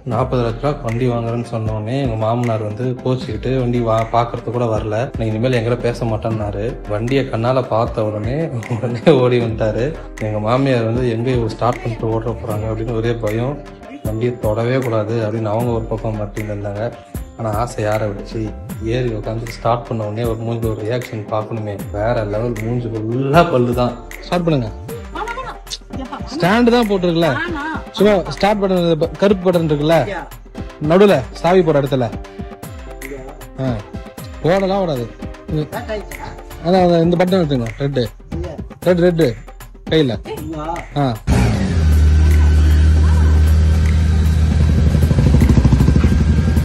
நாற்பது லட்ச ரூபா வண்டி வாங்குறேன்னு சொன்ன உடனே எங்க மாமனார் வந்து கோச்சிக்கிட்டு வண்டி வா பாக்குறது கூட வரல நீ இனிமேல் எங்கிட்ட பேச மாட்டேன்னாரு வண்டியை கண்ணால பார்த்த உடனே உடனே ஓடி வந்துட்டாரு எங்க மாமியார் வந்து எங்க இவங்க ஸ்டார்ட் பண்ணிட்டு ஓட போறாங்க அப்படின்னு ஒரே பயம் வண்டியை தொடவே கூடாது அப்படின்னு அவங்க ஒரு பக்கம் மாட்டின்னு இருந்தாங்க ஆனா ஆசை யாரை விடுச்சு ஏறி உட்காந்து ஸ்டார்ட் பண்ண உடனே ஒரு மூஞ்சி ஒரு ரியாக்ஷன் பார்க்கணுமே வேற லெவல் மூஞ்சி ஃபுல்லா பல்லு தான் ஸ்டார்ட் பண்ணுங்க ஸ்டாண்டு தான் போட்டிருக்குல்ல சும்மா ஸ்டார்ட் பட்டன் கருப்பு பட்டன் இருக்குல்ல நடுவுல சாவி போற இடத்துல ஆ ஓடலாம் ஓடாது ம். அதான் அதான் இந்த பட்டன் எடுத்துங்க ரெட்டு ரெட் ரெட்டு கையில ஆ